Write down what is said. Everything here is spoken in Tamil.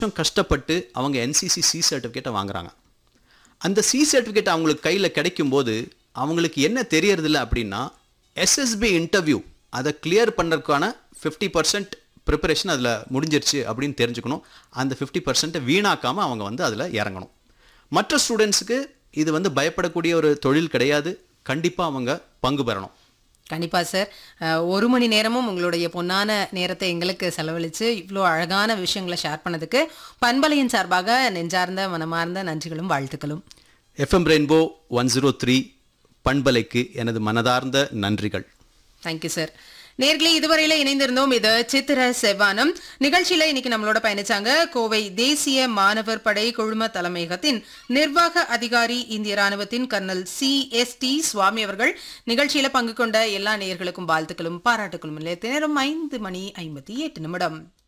வருஷம் கஷ்டப்பட்டு அவங்க என்சிசி சி சர்டிஃபிகேட்டை வாங்குறாங்க அந்த சி சர்டிஃபிகேட் அவங்களுக்கு கையில் கிடைக்கும்போது அவங்களுக்கு என்ன தெரியறதில்ல அப்படின்னா எஸ்எஸ்பி இன்டர்வியூ அதை கிளியர் பண்ணுறதுக்கான ஃபிஃப்டி பர்சன்ட் ப்ரிப்பரேஷன் அதில் முடிஞ்சிருச்சு அப்படின்னு தெரிஞ்சுக்கணும் அந்த ஃபிஃப்டி பர்சன்ட்டை வீணாக்காமல் அவங்க வந்து அதில் இறங்கணும் மற்ற ஸ்டூடெண்ட்ஸுக்கு இது வந்து பயப்படக்கூடிய ஒரு தொழில் கிடையாது கண்டிப்பாக அவங்க பங்கு பெறணும் கண்டிப்பா சார் அஹ், ஒரு மணி நேரமும் உங்களுடைய பொன்னான நேரத்தை எங்களுக்கு செலவழித்து இவ்வளோ அழகான விஷயங்களை ஷேர் பண்ணதுக்கு பண்பலையின் சார்பாக நெஞ்சார்ந்த மனமார்ந்த நன்றிகளும் வாழ்த்துக்களும் FM rainbow one zero three பண்பலைக்கு எனது மனதார்ந்த நன்றிகள் தேங்க்யூ சார் நேர்களே இதுவரையில இணைந்திருந்தோம் இது சித்திர செவ்வானம் நிகழ்ச்சியில இன்னைக்கு நம்மளோட பயணிச்சாங்க கோவை தேசிய மாணவர் படை குழும தலைமையகத்தின் நிர்வாக அதிகாரி இந்திய ராணுவத்தின் colonel C S T Swamy அவர்கள் நிகழ்ச்சியில பங்கு கொண்ட எல்லா நேயர்களுக்கும் வாழ்த்துக்களும் பாராட்டுக்களும் இல்லை நேரம் ஐந்து மணி ஐம்பத்தி எட்டு நிமிடம்